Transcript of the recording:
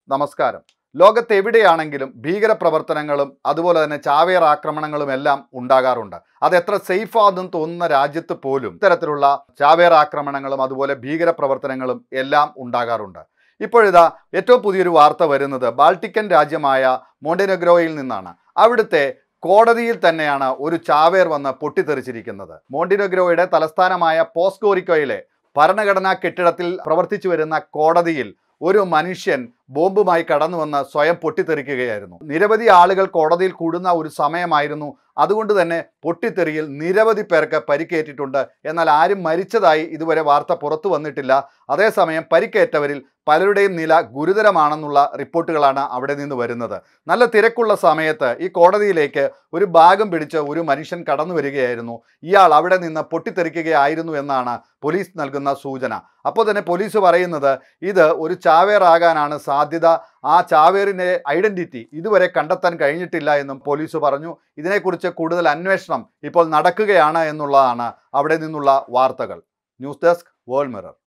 നമസ്കാരം ലോകത്ത് എവിടെയാണെങ്കിലും ഭീകരപ്രവർത്തനങ്ങളും അതുപോലെ തന്നെ ചാവേർ ആക്രമണങ്ങളും എല്ലാം ഉണ്ടാകാറുണ്ട് അത് എത്ര സേഫ് ആണെന്ന് തോന്നുന്ന രാജ്യത്ത് പോലും ഇത്തരത്തിലുള്ള ചാവേർ ആക്രമണങ്ങളും അതുപോലെ ഭീകരപ്രവർത്തനങ്ങളും എല്ലാം ഉണ്ടാകാറുണ്ട് ഇപ്പോഴിതാ ഏറ്റവും പുതിയൊരു വാർത്ത വരുന്നത് ബാൾട്ടിക്കൻ രാജ്യമായ മോണ്ടിനെഗ്രോയിൽ നിന്നാണ് അവിടുത്തെ കോടതിയിൽ തന്നെയാണ് ഒരു ചാവേർ വന്ന് പൊട്ടിത്തെറിച്ചിരിക്കുന്നത് മോണ്ടിനെഗ്രോയുടെ തലസ്ഥാനമായ പോസ്കോറിക്കോയിലെ ഭരണഘടനാ കെട്ടിടത്തിൽ പ്രവർത്തിച്ചു വരുന്ന കോടതിയിൽ ഒരു മനുഷ്യൻ ബോംബുമായി കടന്നു വന്ന് സ്വയം പൊട്ടിത്തെറിക്കുകയായിരുന്നു നിരവധി ആളുകൾ കോടതിയിൽ കൂടുന്ന ഒരു സമയമായിരുന്നു അതുകൊണ്ട് തന്നെ പൊട്ടിത്തെറിയിൽ നിരവധി പേർക്ക് പരിക്കേറ്റിട്ടുണ്ട് എന്നാൽ ആരും മരിച്ചതായി ഇതുവരെ വാർത്ത പുറത്തു വന്നിട്ടില്ല അതേസമയം പരിക്കേറ്റവരിൽ പലരുടെയും നില ഗുരുതരമാണെന്നുള്ള റിപ്പോർട്ടുകളാണ് അവിടെ നിന്ന് വരുന്നത് നല്ല തിരക്കുള്ള സമയത്ത് ഈ കോടതിയിലേക്ക് ഒരു ഭാഗം പിടിച്ച് ഒരു മനുഷ്യൻ കടന്നു വരികയായിരുന്നു ഇയാൾ അവിടെ നിന്ന് പൊട്ടിത്തെറിക്കുകയായിരുന്നു എന്നാണ് പോലീസ് നൽകുന്ന സൂചന അപ്പോൾ തന്നെ പോലീസ് പറയുന്നത് ഇത് ഒരു ചാവേറാകാനാണ് സാധ്യത ആ ചാവേറിൻ്റെ ഐഡന്റിറ്റി ഇതുവരെ കണ്ടെത്താൻ കഴിഞ്ഞിട്ടില്ല എന്നും പോലീസ് പറഞ്ഞു ഇതിനെക്കുറിച്ച് കൂടുതൽ അന്വേഷണം ഇപ്പോൾ നടക്കുകയാണ് എന്നുള്ളതാണ് അവിടെ നിന്നുള്ള വാർത്തകൾ ന്യൂസ് ഡെസ്ക് വേൾഡ് മിറർ